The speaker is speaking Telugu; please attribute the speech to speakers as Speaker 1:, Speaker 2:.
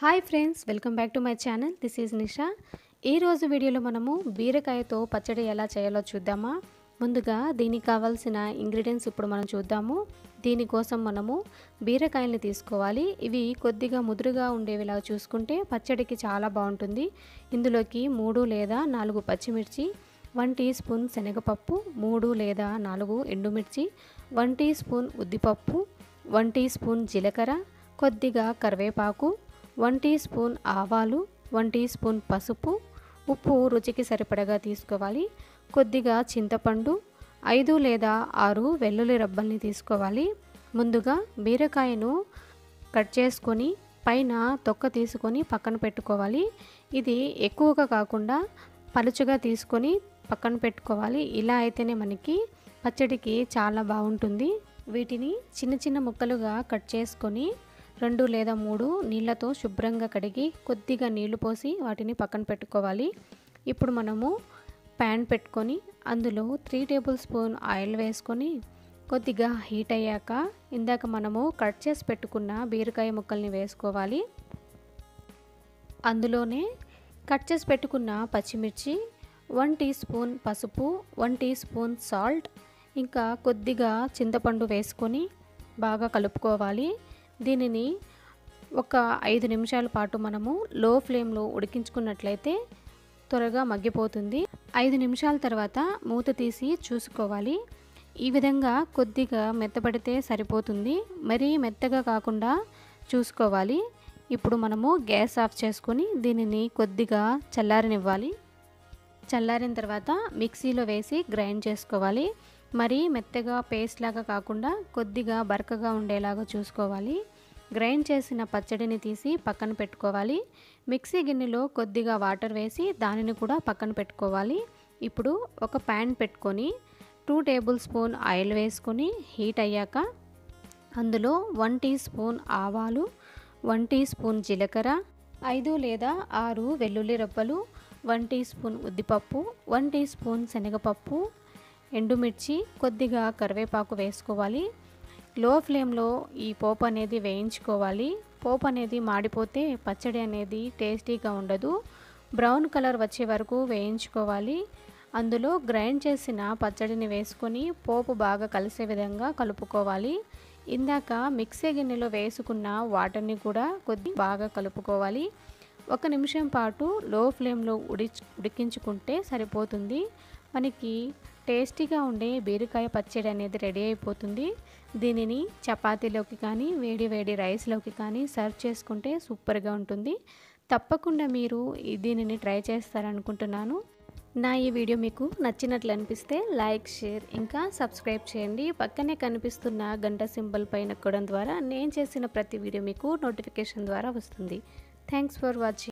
Speaker 1: hi friends welcome back to my channel this is Nisha ఈరోజు వీడియోలో మనము బీరకాయతో పచ్చడి ఎలా చేయాలో చూద్దామా ముందుగా దీనికి కావాల్సిన ఇంగ్రీడియంట్స్ ఇప్పుడు మనం చూద్దాము దీనికోసం మనము బీరకాయల్ని తీసుకోవాలి ఇవి కొద్దిగా ముదురుగా ఉండేవిలా చూసుకుంటే పచ్చడికి చాలా బాగుంటుంది ఇందులోకి మూడు లేదా నాలుగు పచ్చిమిర్చి వన్ టీ స్పూన్ శనగపప్పు మూడు లేదా నాలుగు ఎండుమిర్చి వన్ టీ స్పూన్ ఉద్దిపప్పు వన్ టీ స్పూన్ జీలకర్ర కొద్దిగా కరివేపాకు వన్ టీ స్పూన్ ఆవాలు వన్ టీ స్పూన్ పసుపు ఉప్పు రుచికి సరిపడగా తీసుకోవాలి కొద్దిగా చింతపండు ఐదు లేదా ఆరు వెల్లుల్లి రబ్బల్ని తీసుకోవాలి ముందుగా బీరకాయను కట్ చేసుకొని పైన తొక్క తీసుకొని పక్కన పెట్టుకోవాలి ఇది ఎక్కువగా కాకుండా పలుచగా తీసుకొని పక్కన పెట్టుకోవాలి ఇలా అయితేనే మనకి పచ్చడికి చాలా బాగుంటుంది వీటిని చిన్న చిన్న ముక్కలుగా కట్ చేసుకొని రెండు లేదా మూడు నీళ్ళతో శుభ్రంగా కడిగి కొద్దిగా నీళ్లు పోసి వాటిని పక్కన పెట్టుకోవాలి ఇప్పుడు మనము ప్యాన్ పెట్టుకొని అందులో త్రీ టేబుల్ స్పూన్ ఆయిల్ వేసుకొని కొద్దిగా హీట్ అయ్యాక ఇందాక మనము కట్ చేసి పెట్టుకున్న బీరకాయ ముక్కల్ని వేసుకోవాలి అందులోనే కట్ చేసి పెట్టుకున్న పచ్చిమిర్చి వన్ టీ స్పూన్ పసుపు వన్ టీ స్పూన్ సాల్ట్ ఇంకా కొద్దిగా చింతపండు వేసుకొని బాగా కలుపుకోవాలి దీనిని ఒక ఐదు నిమిషాల పాటు మనము లో ఫ్లేమ్లో ఉడికించుకున్నట్లయితే త్వరగా మగ్గిపోతుంది ఐదు నిమిషాల తర్వాత మూత తీసి చూసుకోవాలి ఈ విధంగా కొద్దిగా మెత్తపడితే సరిపోతుంది మరీ మెత్తగా కాకుండా చూసుకోవాలి ఇప్పుడు మనము గ్యాస్ ఆఫ్ చేసుకొని దీనిని కొద్దిగా చల్లారనివ్వాలి చల్లారిన తర్వాత మిక్సీలో వేసి గ్రైండ్ చేసుకోవాలి మరీ మెత్తగా పేస్ట్ లాగా కాకుండా కొద్దిగా బరకగా ఉండేలాగా చూసుకోవాలి గ్రైండ్ చేసిన పచ్చడిని తీసి పక్కన పెట్టుకోవాలి మిక్సీ గిన్నెలో కొద్దిగా వాటర్ వేసి దానిని కూడా పక్కన పెట్టుకోవాలి ఇప్పుడు ఒక ప్యాన్ పెట్టుకొని టూ టేబుల్ స్పూన్ ఆయిల్ వేసుకొని హీట్ అయ్యాక అందులో వన్ టీ స్పూన్ ఆవాలు వన్ టీ స్పూన్ జీలకర్ర ఐదు లేదా ఆరు వెల్లుల్లి రబ్బలు వన్ టీ స్పూన్ ఉద్దిపప్పు వన్ టీ స్పూన్ శనగపప్పు ఎండుమిర్చి కొద్దిగా కరివేపాకు వేసుకోవాలి లో ఫ్లేమ్లో ఈ పోపు అనేది వేయించుకోవాలి పోపు అనేది మాడిపోతే పచ్చడి అనేది టేస్టీగా ఉండదు బ్రౌన్ కలర్ వచ్చే వరకు వేయించుకోవాలి అందులో గ్రైండ్ చేసిన పచ్చడిని వేసుకొని పోపు బాగా కలిసే విధంగా కలుపుకోవాలి ఇందాక మిక్సీ గిన్నెలో వేసుకున్న వాటర్ని కూడా కొద్ది బాగా కలుపుకోవాలి ఒక నిమిషం పాటు లో ఫ్లేమ్లో ఉడి ఉడికించుకుంటే సరిపోతుంది మనకి టేస్టీగా ఉండే బీరకాయ పచ్చడి అనేది రెడీ అయిపోతుంది దీనిని చపాతీలోకి కానీ వేడి వేడి రైస్లోకి కానీ సర్వ్ చేసుకుంటే సూపర్గా ఉంటుంది తప్పకుండా మీరు దీనిని ట్రై చేస్తారనుకుంటున్నాను నా ఈ వీడియో మీకు నచ్చినట్లు అనిపిస్తే లైక్ షేర్ ఇంకా సబ్స్క్రైబ్ చేయండి పక్కనే కనిపిస్తున్న గంట సింబల్ పైన నొక్కడం ద్వారా నేను చేసిన ప్రతి వీడియో మీకు నోటిఫికేషన్ ద్వారా వస్తుంది థ్యాంక్స్ ఫర్ వాచింగ్